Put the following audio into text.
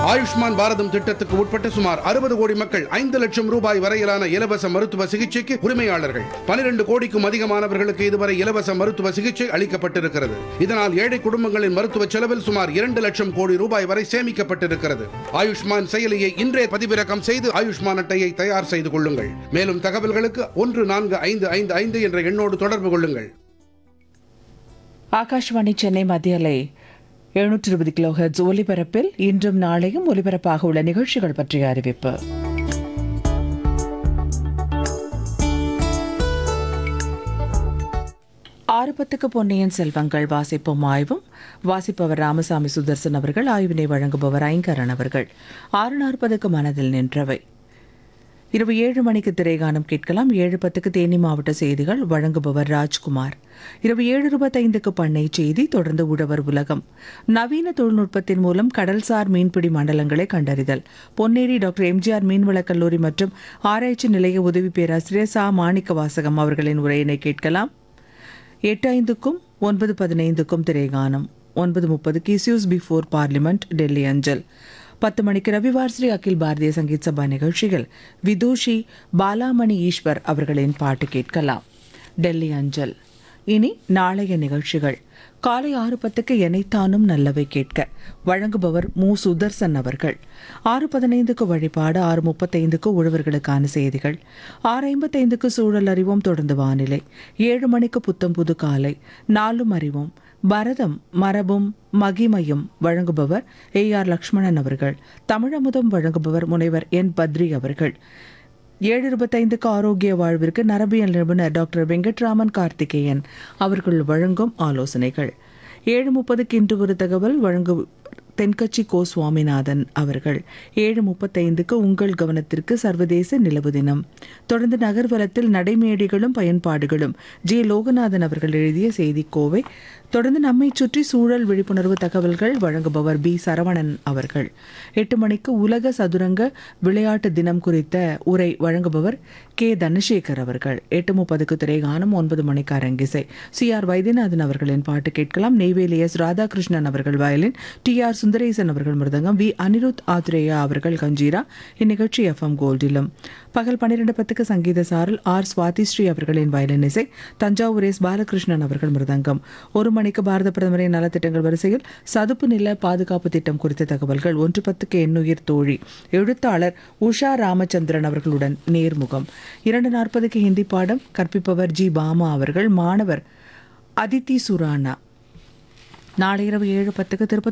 ஆயுஷ்மான் பாரதம் திட்டத்துக்கு உட்பட்ட சுமார் அறுபது கோடி மக்கள் ஐந்து லட்சம் ரூபாய் வரையிலான இலவச மருத்துவ சிகிச்சைக்கு உரிமையாளர்கள் பனிரெண்டு கோடிக்கும் அதிகமானவர்களுக்கு இதுவரை இலவச மருத்துவ சிகிச்சை அளிக்கப்பட்டிருக்கிறது இதனால் ஏழை குடும்பங்களின் மருத்துவ செலவில் சுமார் இரண்டு லட்சம் கோடி ரூபாய் வரை சேமிக்கப்பட்டிருக்கிறது ஆயுஷ்மான் செயலியை இன்றே பதிவிறக்கம் செய்து ஆயுஷ்மான் அட்டையை தயார் செய்து கொள்ளுங்கள் மேலும் தகவல்களுக்கு ஒன்று நான்கு ஐந்து ஐந்து ஐந்து என்ற எண்ணோடு தொடர்பு கொள்ளுங்கள் ஆகாஷ்வாணி சென்னை மத்திய அலை எழுநூற்றி இருபது கிலோ ஹெர்ட்ஸ் ஒலிபரப்பில் இன்றும் நாளையும் ஒலிபரப்பாக உள்ள நிகழ்ச்சிகள் பற்றிய அறிவிப்பு ஆறு பத்துக்கு பொன்னியின் செல்வங்கள் வாசிப்பும் ஆய்வும் வாசிப்பவர் ராமசாமி சுதர்சன் அவர்கள் ஆய்வினை வழங்குபவர் ஐங்கரன் அவர்கள் ஆறு நாற்பதுக்கு மனதில் நின்றவை இரவு ஏழு மணிக்கு திரைகானம் கேட்கலாம் ஏழு பத்துக்கு தேனி மாவட்ட செய்திகள் வழங்குபவர் ராஜ்குமார் இரவு ஏழு இருபத்தைந்துக்கு பண்ணை செய்தி தொடர்ந்து உழவர் உலகம் நவீன தொழில்நுட்பத்தின் மூலம் கடல்சார் மீன்பிடி மண்டலங்களை கண்டறிதல் பொன்னேரி டாக்டர் எம்ஜிஆர் மீன்வளக் கல்லூரி மற்றும் ஆராய்ச்சி நிலைய உதவி பேராசிரியர் சா மாணிக்க வாசகம் அவர்களின் உரையினை கேட்கலாம் எட்டு ஐந்துக்கும் ஒன்பது பதினைந்துக்கும் திரைகானம் ஒன்பது முப்பதுக்கு இஸ்யூஸ் பிஃபோர் பார்லிமெண்ட் டெல்லி அஞ்சல் பத்து மணிக்கு ரவிவார் ஸ்ரீ அகில் பாரதிய சங்கீத் சபா நிகழ்ச்சிகள் விதூஷி பாலாமணி ஈஸ்வர் அவர்களின் பாட்டு கேட்கலாம் டெல்லி அஞ்சல் இனி நாளைய நிகழ்ச்சிகள் காலை ஆறு பத்துக்கு எனைத்தானும் நல்லவை கேட்க வழங்குபவர் மு சுதர்சன் அவர்கள் ஆறு பதினைந்துக்கு வழிபாடு ஆறு முப்பத்தைந்துக்கு உழவர்களுக்கான செய்திகள் ஆறு ஐம்பத்தைந்துக்கு சூழல் அறிவோம் தொடர்ந்து வானிலை ஏழு மணிக்கு புத்தம் புது காலை நாலும் அறிவோம் பரதம் மரபும் மகிமையும் வழங்குபவர் ஏ ஆர் லக்ஷ்மணன் அவர்கள் தமிழமுதம் வழங்குபவர் முனைவர் என் பத்ரி அவர்கள் ஏழு இருபத்தைந்துக்கு ஆரோக்கிய வாழ்விற்கு நரபியல் நிபுணர் டாக்டர் வெங்கட்ராமன் கார்த்திகேயன் அவர்கள் வழங்கும் ஆலோசனைகள் ஏழு முப்பதுக்கு இன்று ஒரு தகவல் வழங்கு தென்கட்சி கோ சுவாமிநாதன் அவர்கள் ஏழு முப்பத்தைந்துக்கு உங்கள் கவனத்திற்கு சர்வதேச நிலவு தினம் தொடர்ந்து நகர்வலத்தில் நடைமேடைகளும் பயன்பாடுகளும் ஜே லோகநாதன் அவர்கள் எழுதிய செய்தி கோவை தொடர்ந்து நம்மை சுற்றி சூழல் விழிப்புணர்வு தகவல்கள் வழங்குபவர் பி சரவணன் அவர்கள் எட்டு மணிக்கு உலக சதுரங்க விளையாட்டு தினம் குறித்த உரை வழங்குபவர் கே தனசேகர் அவர்கள் எட்டு முப்பதுக்கு திரைகானம் ஒன்பது மணிக்கு அரங்கிசை சி ஆர் வைத்தியநாதன் அவர்களின் பாட்டு கேட்கலாம் நெய்வேலி எஸ் ராதாகிருஷ்ணன் அவர்கள் வயலின் டி ஆர் சுந்தரேசன் அவர்கள் மிருதங்கம் வி அனிருத் ஆத்ரேயா அவர்கள் கஞ்சீரா இந்நிகழ்ச்சி எஃப்எம் கோல்டிலும் பகல் பன்னிரண்டு பத்துக்கு சங்கீத சாரல் ஆர் சுவாதி ஸ்ரீ அவர்களின் வயலின் இசை தஞ்சாவூர் எஸ் பாலகிருஷ்ணன் அவர்கள் மிருதங்கம் ஒரு மணிக்கு பாரத பிரதமரின் நலத்திட்டங்கள் வரிசையில் சதுப்பு நில பாதுகாப்பு திட்டம் குறித்த தகவல்கள் ஒன்று பத்துக்கு எண்ணுயிர் தோழி எழுத்தாளர் உஷா ராமச்சந்திரன் அவர்களுடன் நேர்முகம் இரண்டு நாற்பதுக்கு ஹிந்தி பாடம் கற்பிப்பவர் ஜி பாமா அவர்கள் மாணவர் அதித்தி சுரானா நாளை இரவு ஏழு பத்துக்கு திருப்பத்தூர்